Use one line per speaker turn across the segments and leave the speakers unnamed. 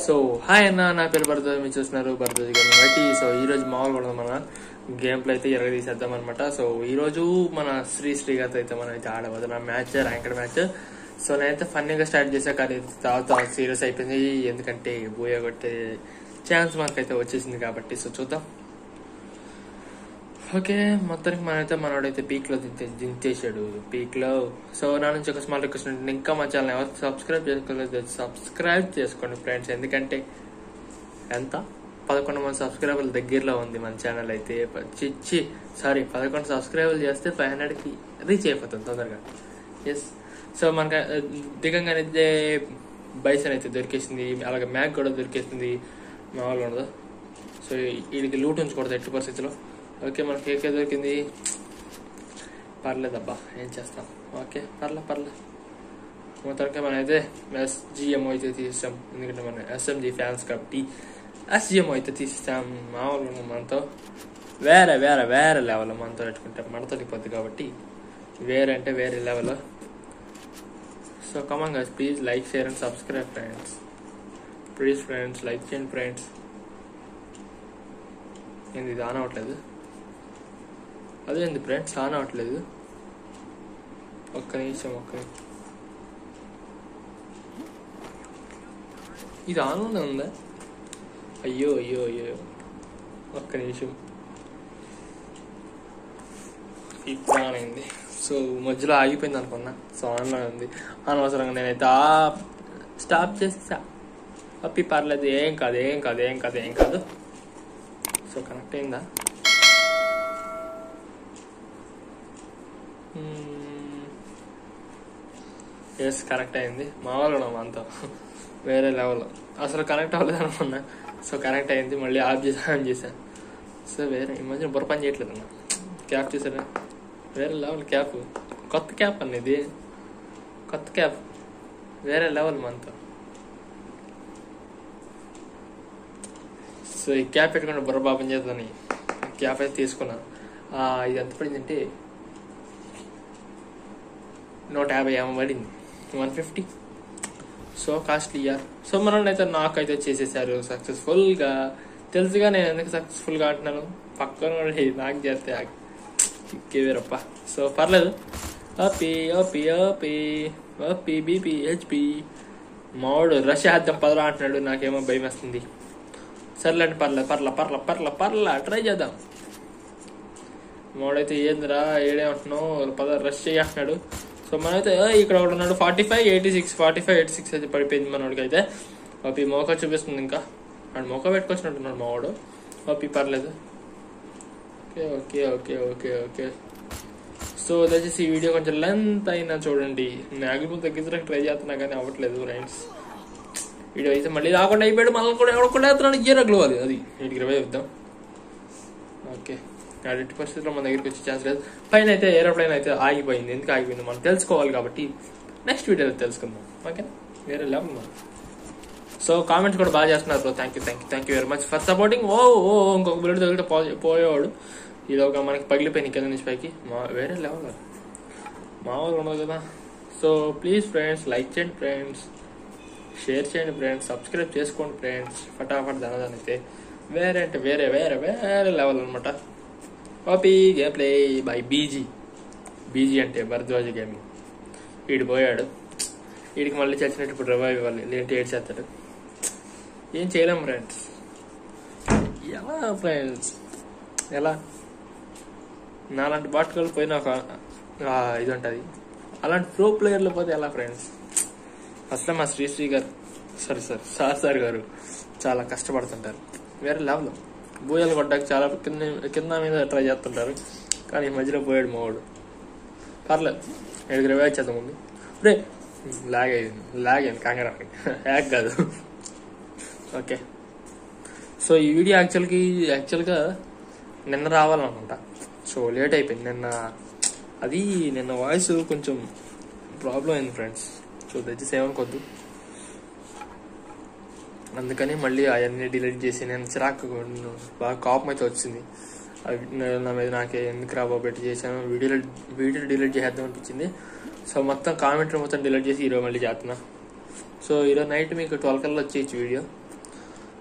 So hi అన్న నా పేరు భరద్వాజ్ మీరు చూస్తున్నారు భరద్వాజ్ గారిని బట్టి సో ఈ రోజు మామూలు కూడా మన గేమ్ ప్లే అయితే ఎరగ తీసేద్దాం అనమాట సో ఈ రోజు మన శ్రీ శ్రీగారితో అయితే మనం అయితే ఆడబోతున్నాం మ్యాచ్ ర్యాంకెడ్ మ్యాచ్ సో నేనైతే ఫన్నీగా స్టార్ట్ చేశా కానీ తర్వాత సీరియస్ అయిపోయింది ఎందుకంటే బోయ కొట్టే ఛాన్స్ మనకైతే వచ్చేసింది కాబట్టి సో చూద్దాం ఓకే మొత్తానికి మనైతే మనోడైతే పీక్ లో దించే దించేసాడు పీక్ లో సో నా నుంచి ఒక స్మాల్ రిక్వెస్ట్ ఉంటుంది ఇంకా మా ఛానల్ ఎవరు సబ్స్క్రైబ్ చేసుకోలేదు సబ్స్క్రైబ్ చేసుకోండి ఫ్రెండ్స్ ఎందుకంటే ఎంత పదకొండు మంది సబ్స్క్రైబర్ల దగ్గరలో ఉంది మన ఛానల్ అయితే చిచ్చి సారీ పదకొండు సబ్స్క్రైబర్లు చేస్తే ఫైవ్ హండ్రెడ్కి రీచ్ అయిపోతుంది తొందరగా ఎస్ సో మనకి దిగంగానే అయితే బైసన్ అయితే దొరికేసింది అలాగే మ్యాక్ కూడా దొరికేసింది మామూలుగా ఉండదు సో వీడికి లూట్ ఉంచకూడదు ఎట్టి పరిస్థితిలో ఓకే మనకి కేకే దొరికింది పర్లేదబ్బా ఏం చేస్తాం ఓకే పర్లే పర్లే మొత్తానికి మనం అయితే ఎస్జిఎం అయితే తీసాం ఎందుకంటే మనం ఎస్ఎంజి ఫ్యాన్స్ కాబట్టి ఎస్జిఎం అయితే తీస్తాం మామూలుగా మనతో వేరే వేరే వేరే లెవెల్ మనతో పెట్టుకుంటే మనతో పోద్ది కాబట్టి వేరే అంటే వేరే level so come on guys please like share and subscribe friends please friends like చేయండి ఫ్రెండ్స్ ఏంది ఇది ఆన్ అవ్వట్లేదు అదేంది ఫ్రెండ్స్ ఆన్ అవ్వట్లేదు ఒక్క నిమిషం ఒక్క నిమిషం ఇది ఆన్లోనే ఉందా అయ్యో అయ్యో అయ్యో ఒక్క నిమిషం ఇప్పుడు ఆన్ అయింది సో మధ్యలో ఆగిపోయింది అనుకున్నా సో ఆన్లో ఉంది అనవసరంగా నేనైతే ఆ స్టాప్ చేసేసా అప్పి పర్లేదు ఏం కాదు ఏం కాదు ఏం కాదు ఏం కాదు సో కనెక్ట్ అయిందా ఎస్ కనెక్ట్ అయింది మామూలుగా మనతో వేరే లెవెల్ అసలు కనెక్ట్ అవ్వలేదు అనుకున్నా సో కనెక్ట్ అయింది మళ్ళీ ఆఫ్ చేసి ఆన్ చేశాను సో వేరే ఈ మధ్య బుర్ర పని చేయట్లేదు అన్న క్యాప్ చూసారా వేరే లెవెల్ క్యాప్ కొత్త క్యాప్ అన్న ఇది కొత్త క్యాప్ వేరే లెవెల్ మనతో సో ఈ క్యాప్ పెట్టుకుంటే బుర్ర బాబం చేద్దని క్యాప్ అయితే తీసుకున్నాను ఇది ఎంత పడిందంటే నూట యాభై ఏమో పడింది one fifty so costly year so మనం అయితే నాకైతే చేసేసారు సక్సెస్ఫుల్గా తెలుసుగా నేను ఎందుకు సక్సెస్ఫుల్గా అంటున్నాను పక్కన వాడు నాకు చేస్తే వేరప్ప సో పర్లేదు OP OP OP OP BP HP మావాడు రష్ చేద్దాం పదరా అంటున్నాడు నాకేమో భయం వేస్తుంది సర్లేండి పర్లే పర్ల పర్ల పర్ల పర్ల ట్రై చేద్దాం మావాడైతే ఏందిరా ఏడే అంటున్నావు పద రష్ చేయంటున్నాడు సో మనమైతే ఇక్కడ ఒకటి ఉన్నాడు forty five eighty six forty five eighty six అయితే పడిపోయింది మనోడికి అయితే ఓపీ మోక చూపిస్తుంది ఇంకా వాడు మోక పెట్టుకొచ్చినట్టున్నాడు మావాడు ఓపీ పర్లేదు okay okay okay okay okay so దయచేసి ఈ వీడియో కొంచెం లెంత్ అయినా చూడండి మ్యాక్సిమం తగ్గించడానికి ట్రై చేస్తున్నా కానీ అవ్వట్లేదు ఫ్రెండ్స్ వీడియో అయితే మళ్ళీ రాకుండా అయిపోయాడు మళ్ళీ కూడా ఎవరు కూడా వేస్తున్నాడు ఏ రగ్లవాలి అది వీటికి రివైవ్ ఇద్దాం ఓకే ఎట్టి పరిస్థితుల్లో మన దగ్గరికి వచ్చే ఛాన్స్ లేదు పైన అయితే ఏరోప్లైన్ అయితే ఆగిపోయింది ఎందుకు ఆగిపోయింది మనం తెలుసుకోవాలి కాబట్టి నెక్స్ట్ వీడియోలో తెలుసుకుందాం ఓకే వేరే లెవెల్ మనం సో కామెంట్స్ కూడా బాగా చేస్తున్నారు bro thank you thank you thank you very much for supporting ఓ ఓ ఇంకొక బుల్లెట్ తగిలితే పోయేవాడు ఇది ఒక మనకి పగిలిపోయింది కింద నుంచి పైకి మా వేరే లెవెల్ మామూలు ఉండదు కదా సో ప్లీజ్ ఫ్రెండ్స్ లైక్ చేయండి ఫ్రెండ్స్ షేర్ చేయండి ఫ్రెండ్స్ సబ్స్క్రైబ్ చేసుకోండి ఫ్రెండ్స్ ఫటాఫట్ ధనదాన్ అయితే వేరే అంటే వేరే వేరే వేరే లెవెల్ అనమాట OP game play by BG BG అంటే భరద్వాజ్ గేమింగ్ వీడు పోయాడు వీడికి మళ్ళీ చచ్చినట్టు ఇప్పుడు రివైవ్ ఇవ్వాలి లేదంటే ఏడు చేస్తాడు ఏం చేయలేం ఫ్రెండ్స్ ఎలా ఫ్రెండ్స్ ఎలా నాలాంటి బాటకాలు పోయిన ఒక ఇది ఉంటుంది అలాంటి ప్రో ప్లేయర్లు పోతే ఎలా ఫ్రెండ్స్ అసలు మా శ్రీశ్రీ గారు సారీ సార్ సార్ సార్ గారు చాలా కష్టపడుతుంటారు వేరే లెవెల్ బూయలు కొట్టడానికి చాలా కింద కింద మీద ట్రై చేస్తుంటారు కానీ ఈ మధ్యలో పోయాడు మావాడు పర్లేదు ఏడుగు రివైవ్ చేద్దాం ముందు రే లాగ్ అయింది లాగ్ అయింది కంగారు హ్యాక్ కాదు ఓకే సో ఈ వీడియో యాక్చువల్కి యాక్చువల్గా నిన్న రావాలనుకుంటా సో లేట్ అయిపోయింది నిన్న అది నిన్న వాయిస్ కొంచెం ప్రాబ్లం అయింది ఫ్రెండ్స్ సో దయచేసి ఏమనుకోద్దు అందుకని మళ్ళీ అవన్నీ డిలీట్ చేసి నేను చిరాకు బాగా కోపం అయితే వచ్చింది అవి నా మీద నాకే ఎందుకు రా బాబు పెట్టి చేశాను వీడియో వీడియో డిలీట్ చేద్దాం అనిపించింది సో మొత్తం కామెంట్ మొత్తం డిలీట్ చేసి ఈరోజు మళ్ళీ చేస్తున్నా సో ఈరోజు నైట్ మీకు ట్వెల్వ్ కల్లా వచ్చేయచ్చు వీడియో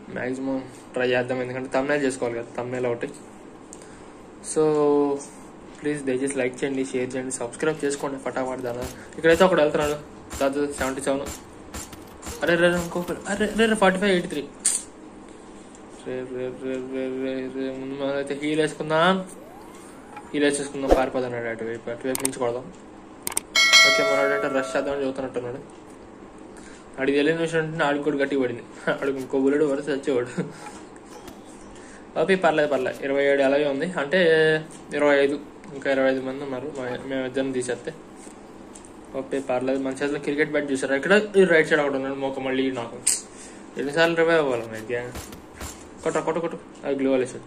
మ్యాక్సిమం ట్రై చేద్దాం ఎందుకంటే తమ్నేల్ చేసుకోవాలి కదా తమ్నేల్ ఒకటి సో ప్లీజ్ దయచేసి లైక్ చేయండి షేర్ చేయండి సబ్స్క్రైబ్ చేసుకోండి ఫటాఫట్ దాని ఇక్కడైతే ఒకడు వెళ్తున్నాడు దాదాపు సెవెంటీ సెవెన్ అరే రే రే, ఇంకో పేరు. అరే రే రే ఫార్టీ ఫైవ్ ఎయిటీ త్రీ రే రే రే రే రే రే ముందు మనం అయితే హీల్ వేసుకుందాం హీల్ వేసేసుకుందాం పారిపోతున్నాడు అటువైపు అటువైపు నుంచి కొడదాం ఓకే మనోడు అంటే రష్ చేద్దామని చదువుతున్నట్టున్నాడు అడిగి తెలియని విషయం అంటే ఆడికి కూడా గట్టి పడింది అడిగి ఇంకో బుల్లెడు వరుస వచ్చేవాడు ఓపి పర్లేదు పర్లేదు ఇరవై ఏడు అలాగే ఉంది అంటే ఇరవై ఐదు ఇంకా ఇరవై ఐదు మంది ఉన్నారు మా- మేము ఇద్దరిని తీసేస్తే ఓకే పర్లేదు మన చేతిలో క్రికెట్ బ్యాట్ చూసారు ఇక్కడ ఈ రైట్ సైడ్ ఒకటి ఉన్నాడు మోక మళ్ళీ నాకు ఎన్నిసార్లు రివైవ్ అవ్వాలి అయితే కొట్ట కొట్ట కొట్టు అది గ్లో వేసాడు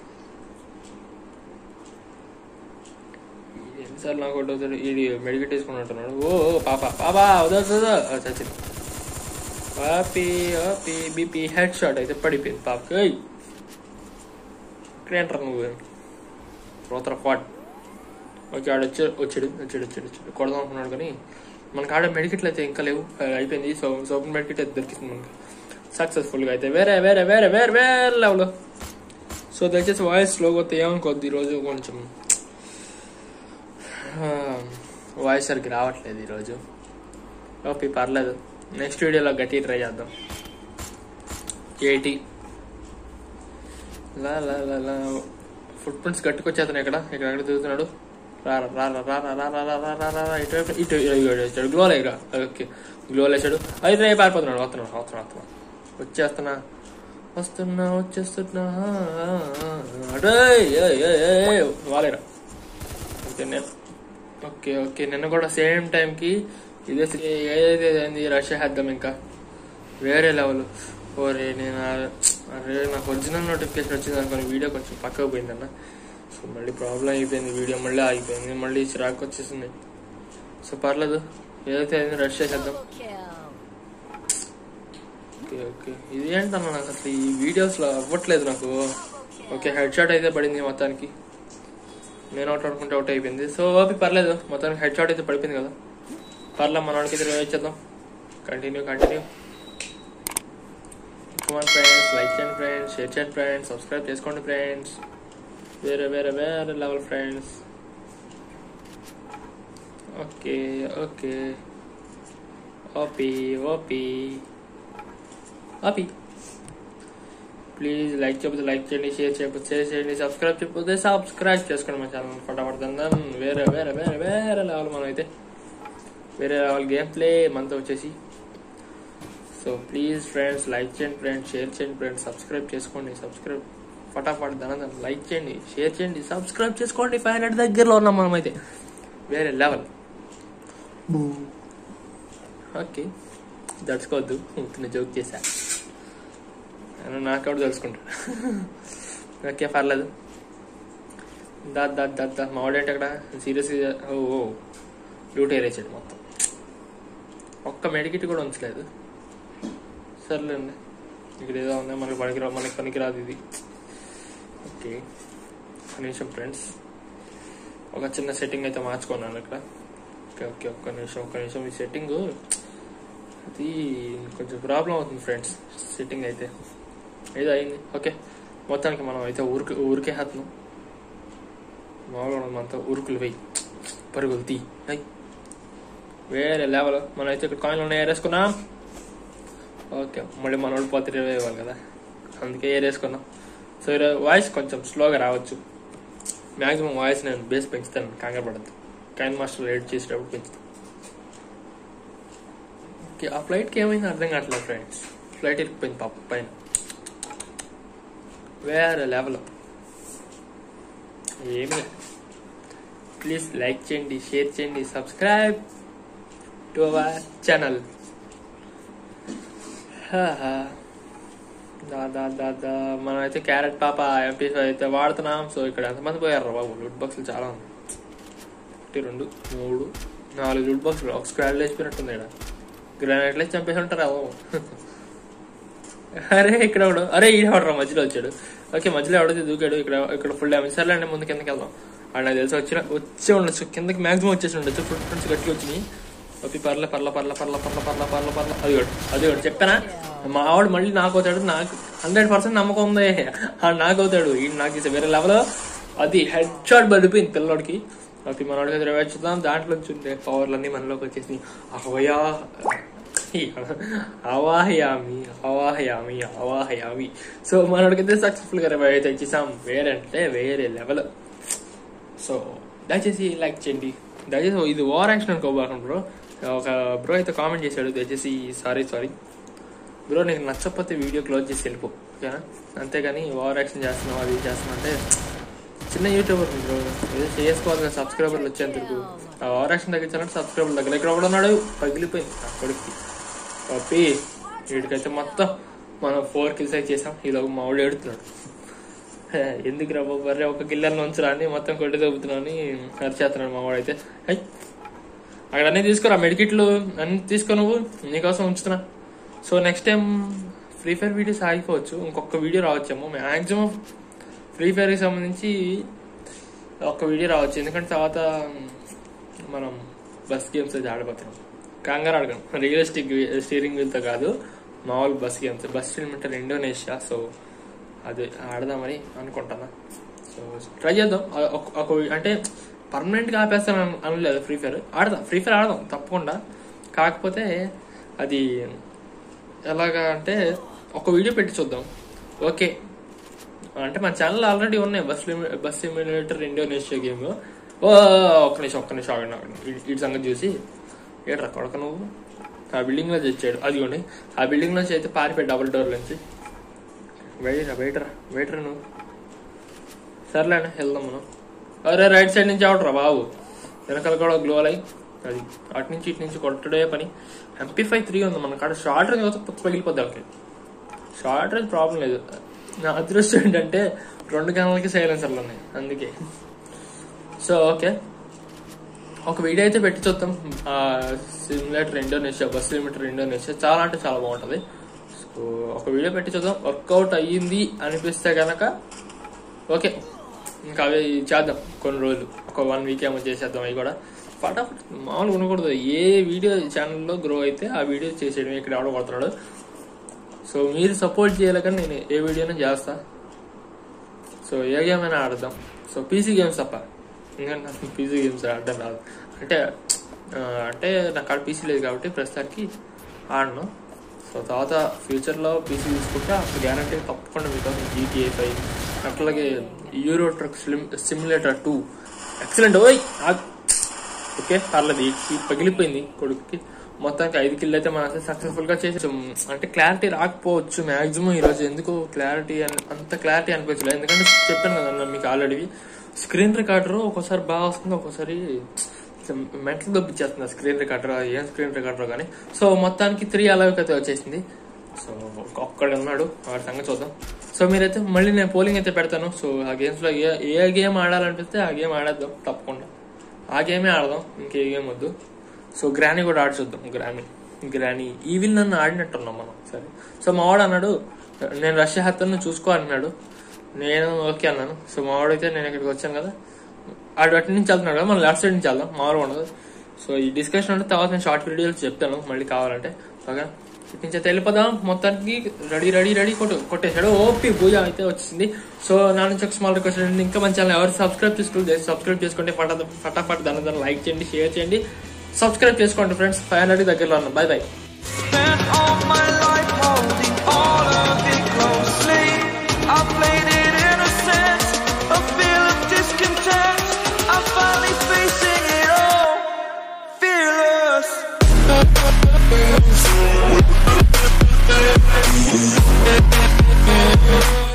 ఎన్నిసార్లు నాకు ఒకటి అవుతాడు ఈ మెడికేట్ వేసుకుని ఉంటున్నాడు ఓ ఓ, పాప పాపా వదా చచ్చింది పాపి పాపి బీపీ హెడ్ షాట్ అయితే పడిపోయింది పాపకి ఏయ్. ఇక్కడ ఏంటారు నువ్వు రోతర ఫాట్ ఓకే ఆడ వచ్చాడు వచ్చాడు వచ్చాడు వచ్చాడు వచ్చాడు కొడదాం అనుకున్నాడు కానీ మనకి ఆడ మెడికెట్లు అయితే ఇంకా లేవు ఆ, అయిపోయింది సో సోప్ మెడికెట్ అయితే దొరికింది మనకి సక్సెస్ఫుల్గా అయితే వేరే వేరే వేరే వేరే వేరే లెవెల్ సో దయచేసి వాయిస్ స్లోగా వస్తే ఏమనుకోద్ది ఈరోజు కొంచెం వాయిస్ సరికి రావట్లేదు ఈరోజు ఓకే పర్లేదు నెక్స్ట్ వీడియోలో గట్టి ట్రై చేద్దాం ఎయిటీ లా లా లా లా ఫుట్ ప్రింట్స్ గట్టుకొచ్చేతను ఇక్కడ ఇక్కడ ఎక్కడ తిరుగుతున్నాడు రా రా రా రా రా రా రా రా రా రా రా రా ఇటువైపు ఇటు ఇటు వచ్చాడు గ్లో లేక ఓకే గ్లో వేసాడు అయితే రేపు పారిపోతున్నాడు వస్తున్నాడు వస్తున్నా వస్తున్నా వచ్చేస్తున్నా వస్తున్నా వచ్చేస్తున్నా అడే వాలేరా ఓకే నేను ఓకే ఓకే నిన్న కూడా సేమ్ టైంకి ఇదే ఏదైతే అయింది రష్యా చేద్దాం ఇంకా వేరే లెవెల్ ఓరే నేను ఆ- అరే నాకు ఒరిజినల్ నోటిఫికేషన్ వచ్చింది అనుకోని వీడియో కొంచెం పక్కకు పోయిందన్న సో మళ్ళీ ప్రాబ్లం అయిపోయింది వీడియో మళ్ళీ ఆగిపోయింది మళ్ళీ చిరాకు వచ్చేసింది సో పర్లేదు ఏదైతే అయింది రష్ చేసేద్దాం ఓకే ఓకే ఇది ఏంటన్నా నాకు అసలు ఈ వీడియోస్లో అవ్వట్లేదు నాకు ఓకే హెడ్ షాట్ అయితే పడింది మొత్తానికి నేను అవుట్ ఆడుకుంటే అవుట్ అయిపోయింది సో ఓపి పర్లేదు మొత్తానికి హెడ్ షాట్ అయితే పడిపోయింది కదా పర్లేదు మన వాడికి అయితే ఇచ్చేద్దాం continue continue come on friends like చేయండి ఫ్రెండ్స్ షేర్ చేయండి ఫ్రెండ్స్ సబ్స్క్రైబ్ చేసుకోండి ఫ్రెండ్స్ వేరే వేరే వేరే level friends okay okay OP OP OP please like చెప్పితే లైక్ చేయండి షేర్ చేయకపోతే షేర్ చేయండి సబ్స్క్రైబ్ చెప్పితే సబ్స్క్రైబ్ చేసుకోండి మా ఛానల్ ఫటాఫట్ దందన్ వేరే వేరే వేరే వేరే లెవెల్ మనం అయితే వేరే లెవెల్ గేమ్ ప్లే మనతో వచ్చేసి సో ప్లీజ్ ఫ్రెండ్స్ లైక్ చేయండి ఫ్రెండ్స్ షేర్ చేయండి ఫ్రెండ్స్ సబ్స్క్రైబ్ చేసుకోండి సబ్స్క్రైబ్ ఫటాఫట్ ధనందం లైక్ చేయండి షేర్ చేయండి సబ్స్క్రైబ్ చేసుకోండి ఫైవ్ హండ్రెడ్ దగ్గరలో ఉన్నాం మనం అయితే వేరే లెవెల్ ఓకే దడుచుకోవద్దు నేను జోక్ చేశా ఆయన నాకౌట్ తెలుసుకుంటాడు ఓకే పర్లేదు దా దా దా దా మా వాడేంటి అక్కడ సీరియస్గా ఓ ఓ లూట్ ఏరేసాడు మొత్తం ఒక్క మెడికిట్ కూడా ఉంచలేదు సర్లేండి ఇక్కడ ఏదో ఉంది మనకి పనికిరా మనకి పనికిరాదు ఇది ఓకే ఒక నిమిషం ఫ్రెండ్స్ ఒక చిన్న సెట్టింగ్ అయితే మార్చుకున్నాను ఇక్కడ ఓకే ఓకే ఒక్క నిమిషం ఒక్క నిమిషం ఈ సెట్టింగ్ అది కొంచెం ప్రాబ్లం అవుతుంది ఫ్రెండ్స్ సెట్టింగ్ అయితే ఏదో అయింది ఓకే మొత్తానికి మనం అయితే ఊరికి ఊరికే హత్నం మామూలుగా మనతో ఉరుకులు వెయ్యి పరుగులు తీ అయ్యి వేరే లెవెల్ మనం అయితే ఇక్కడ కాయిన్లు ఉన్నాయి ఏరేసుకున్నాం ఓకే మళ్ళీ మన వాళ్ళు పోతే ఇరవై ఇవ్వాలి కదా అందుకే ఏరేసుకున్నాం సో ఈరోజు వాయిస్ కొంచెం స్లోగా రావచ్చు మ్యాక్సిమం వాయిస్ నేను బేస్ పెంచుతాను కంగారు పడద్దు కైన్ మాస్టర్ ఎడిట్ చేసేటప్పుడు పెంచుతాను ఓకే ఆ ఫ్లైట్కి ఏమైంది అర్థం కావట్లేదు ఫ్రెండ్స్ ఫ్లైట్ ఇరికిపోయింది పాప పైన వేరే లెవెల్ ఏమి ప్లీజ్ లైక్ చేయండి షేర్ చేయండి సబ్స్క్రైబ్ టు అవర్ ఛానల్ దా దా దా దా మనం అయితే క్యారెట్ పాప ఎంపీ అయితే వాడుతున్నాం సో ఇక్కడ ఎంతమంది పోయారు బాబు లూట్ బాక్సులు చాలా ఉంది ఒకటి రెండు మూడు నాలుగు లూట్ బాక్సులు ఒక స్క్వాడ్ వేసిపోయినట్టుంది ఇక్కడ గ్రానైట్లు వేసి చంపేసి ఉంటారు బాబు అరే ఇక్కడ ఎవడు అరే ఈడ ఎవడరా మధ్యలో వచ్చాడు ఓకే మధ్యలో ఎవడైతే దూకాడు ఇక్కడ ఇక్కడ ఫుల్ డ్యామేజ్ సర్లే అండి ముందు కిందకి వెళ్దాం అండ్ నాకు తెలిసి వచ్చిన వచ్చే ఉండొచ్చు కిందకి మాక్సిమం వచ్చేసి ఉండొచ్చు ఫుట్ ప్రింట్స్ గట్టిగా వచ్చినాయి ఓపి పర్ల పర్ల పర్ల పర్ల పర్ల పర్ల పర్ల పర్ల అది కూడా అది కూడా చెప్పానా మా ఆవిడ మళ్ళీ నాకు అవుతాడు నాకు హండ్రెడ్ పర్సెంట్ నమ్మకం ఉంది ఆ నాకు అవుతాడు ఈ నాకు ఇస్తే వేరే లెవెల్ అది హెడ్ షాట్ పడిపోయింది పిల్లోడికి ఓపి మనోడికి అయితే రివైజ్ చూద్దాం దాంట్లో నుంచి ఉండే పవర్లన్నీ మనలోకి వచ్చేసి అవయా అవాహయామి అవాహయామి అవాహయామి సో మనోడికైతే సక్సెస్ఫుల్ గా రివైవ్ అయితే ఇచ్చేసాం వేరంటే వేరే లెవెల్ సో దయచేసి లైక్ చేయండి దయచేసి ఇది ఓవర్ యాక్షన్ అనుకోబాకండి బ్రో ఒక బ్రో అయితే కామెంట్ చేశాడు దయచేసి సారీ సారీ బ్రో నీకు నచ్చకపోతే వీడియో క్లోజ్ చేసి వెళ్ళిపో ఓకేనా అంతేగాని ఓవర్ యాక్షన్ చేస్తున్నావు అది చేస్తున్నావు అంటే చిన్న యూట్యూబర్ బ్రో ఏదో చేసుకోవాలి కదా సబ్స్క్రైబర్లు వచ్చేందుకు ఆ ఓవర్ యాక్షన్ తగ్గించాలంటే సబ్స్క్రైబర్ దగ్గర ఇక్కడ కూడా ఉన్నాడు పగిలిపోయింది నా కొడుక్కి పప్పి వీడికైతే మొత్తం మనం ఫోర్ కిల్స్ అయితే చేసాం ఈలోగా మా వాడు ఏడుతున్నాడు హే, ఎందుకు రా బాబు బర్రె ఒక గిల్లెలను ఉంచరా అని మొత్తం కొట్టి దొబ్బుతున్నాను అని అరిచేస్తున్నాడు మా వాడైతే హై అక్కడ అన్నీ తీసుకురా మెడికిట్లు అన్ని తీసుకో నువ్వు నీకోసం ఉంచుతున్నా so next time Free Fire videos ఆగిపోవచ్చు ఇంకొక వీడియో రావచ్చేమో మ్యాక్సిమం ఫ్రీ ఫైర్కి సంబంధించి ఒక్క వీడియో రావచ్చు ఎందుకంటే తర్వాత మనం బస్ గేమ్స్ అయితే ఆడిపోతున్నాం కంగారు ఆడగం రియలిస్టిక్ స్టీరింగ్ వీల్తో కాదు మామూలు bus games bus film Indonesia so అది ఆడదామని అనుకుంటున్నా సో ట్రై చేద్దాం ఆ- ఒక- ఒక అంటే పర్మనెంట్ గా ఆపేస్తాను అన- అనలేదు ఫ్రీ ఫైర్ ఆడదాం ఫ్రీ ఫైర్ ఆడదాం తప్పకుండా కాకపోతే అది ఎలాగా అంటే ఒక వీడియో పెట్టి చూద్దాం ఓకే అంటే మన ఛానల్ ఆల్రెడీ ఉన్నాయి బస్ లిమి- బస్ సిమ్యులేటర్ ఇండోనేషియా గేమ్ ఓ ఒక్క నిమిషం ఒక్క నిమిషం ఆగండి ఆగండి ఈ- ఈ సంగతి చూసి ఏట్రా కొడక నువ్వు ఆ బిల్డింగ్ లో తెచ్చాడు అదిగోండి ఆ బిల్డింగ్ నుంచి అయితే పారిపోయి డబుల్ డోర్ నుంచి వెయిటరా వెయిటరా వెయిటరా నువ్వు సర్లేనా వెళ్దాం మనం అరే రైట్ సైడ్ నుంచి అవటరా బాబు వెనకాల కూడా గ్లో లై అది అటు నుంచి ఇటు నుంచి కొట్టడే పని ఎంపీ ఫైవ్ త్రీ ఉంది మన కాడ షార్ట్ రేంజ్ అయితే పుక్క పగిలిపోద్ది వాళ్ళకి షార్ట్ రేంజ్ ప్రాబ్లం లేదు నా అదృష్టం ఏంటంటే రెండు గంటలకి సైలెన్సర్లు ఉన్నాయి అందుకే సో ఓకే ఒక వీడియో అయితే పెట్టి చూద్దాం simulator Indonesia bus simulator Indonesia చాలా అంటే చాలా బాగుంటది సో ఒక వీడియో పెట్టి చూద్దాం వర్కౌట్ అయ్యింది అనిపిస్తే గనక ఓకే ఇంకా అవి చేద్దాం కొన్ని రోజులు ఒక వన్ వీక్ ఏమో చేసేద్దాం అవి కూడా ఫటాఫట్ మామూలుగా ఉండకూడదు ఏ వీడియో ఛానల్లో గ్రో అయితే ఆ వీడియో చేసేయడం ఇక్కడ ఎవడో కొడుతున్నాడు సో మీరు సపోర్ట్ చేయాలని నేను ఏ వీడియోనే చేస్తా సో ఏ గేమ్ అయినా ఆడదాం సో పీసీ గేమ్స్ తప్ప ఎందుకంటే నాకు పీసీ గేమ్స్ ఆడడం రాదు అంటే ఆ, అంటే నాకు కాడ పీసీ లేదు కాబట్టి ప్రస్తుతానికి ఆడను సో తర్వాత ఫ్యూచర్లో పీసీ తీసుకుంటే అప్పుడు గ్యారంటీ తప్పకుండా మీకు జీటీఏ ఫైవ్ అట్లాగే Euro truck simulator two excellent ఓయ్ ఆగ్. ఓకే పర్లేదు ఈ- ఈ పగిలిపోయింది కొడుకుకి మొత్తానికి ఐదు కిల్ అయితే మనం సక్సెస్ఫుల్ గా చేసాం అంటే క్లారిటీ రాకపోవచ్చు మాక్సిమం ఈ రోజు ఎందుకు క్లారిటీ అంత క్లారిటీ అనిపించలేదు ఎందుకంటే చెప్పాను కదా మీకు ఆల్రెడీ స్క్రీన్ రికార్డర్ ఒక్కోసారి బాగా వస్తుంది ఒక్కోసారి మెంటల్ దొబ్బిచ్చేస్తుంది స్క్రీన్ రికార్డర్ ఏం స్క్రీన్ రికార్డర్ కానీ సో మొత్తానికి త్రీ అలాగే అయితే వచ్చేసింది సో ఒక్కడే ఉన్నాడు వాడి సంగతి చూద్దాం సో మీరైతే మళ్ళీ నేను పోలింగ్ అయితే పెడతాను సో ఆ గేమ్స్ లో ఏ ఏ గేమ్ ఆడాలనిపిస్తే ఆ గేమ్ ఆడేద్దాం తప్పకుండా ఆ గేమే ఆడదాం ఇంకే గేమ్ వద్దు సో గ్రానీ కూడా ఆడి చూద్దాం గ్రానీ గ్రానీ ఈవిల్ నన్ను ఆడినట్టున్నాం మనం సరే సో మా వాడు అన్నాడు నేను రష్యా హత్యను చూసుకో అన్నాడు నేను ఓకే అన్నాను సో మా వాడు అయితే నేను ఇక్కడికి వచ్చాను కదా ఆడు అటు నుంచి వెళ్తున్నాడు కదా మనం లెఫ్ట్ సైడ్ నుంచి వెళ్దాం మామూలుగా ఉండదు సో ఈ డిస్కషన్ అంటే తర్వాత నేను షార్ట్ వీడియోలు చెప్తాను మళ్ళీ కావాలంటే ఓకే ఇటు నుంచి అయితే వెళ్ళిపోదాం మొత్తానికి రెడీ రెడీ రెడీ కొట్టు కొట్టేశాడు ఓపి భూజ అయితే వచ్చింది సో నా నుంచి ఒక స్మాల్ రిక్వెస్ట్ అండి ఇంకా మన ఛానల్ ఎవరు సబ్స్క్రైబ్ చేసుకోండి సబ్స్క్రైబ్ చేసుకుంటే ఫటా ఫటాఫట్ దాని దాన్ని లైక్ చేయండి షేర్ చేయండి సబ్స్క్రైబ్ చేసుకోండి ఫ్రెండ్స్ ఫైవ్ హండ్రెడ్ దగ్గరలో ఉన్నాం bye bye
Spent all my life holding all of it closely. I played it innocent, a feel of discontent. I'm finally facing it all, fearless.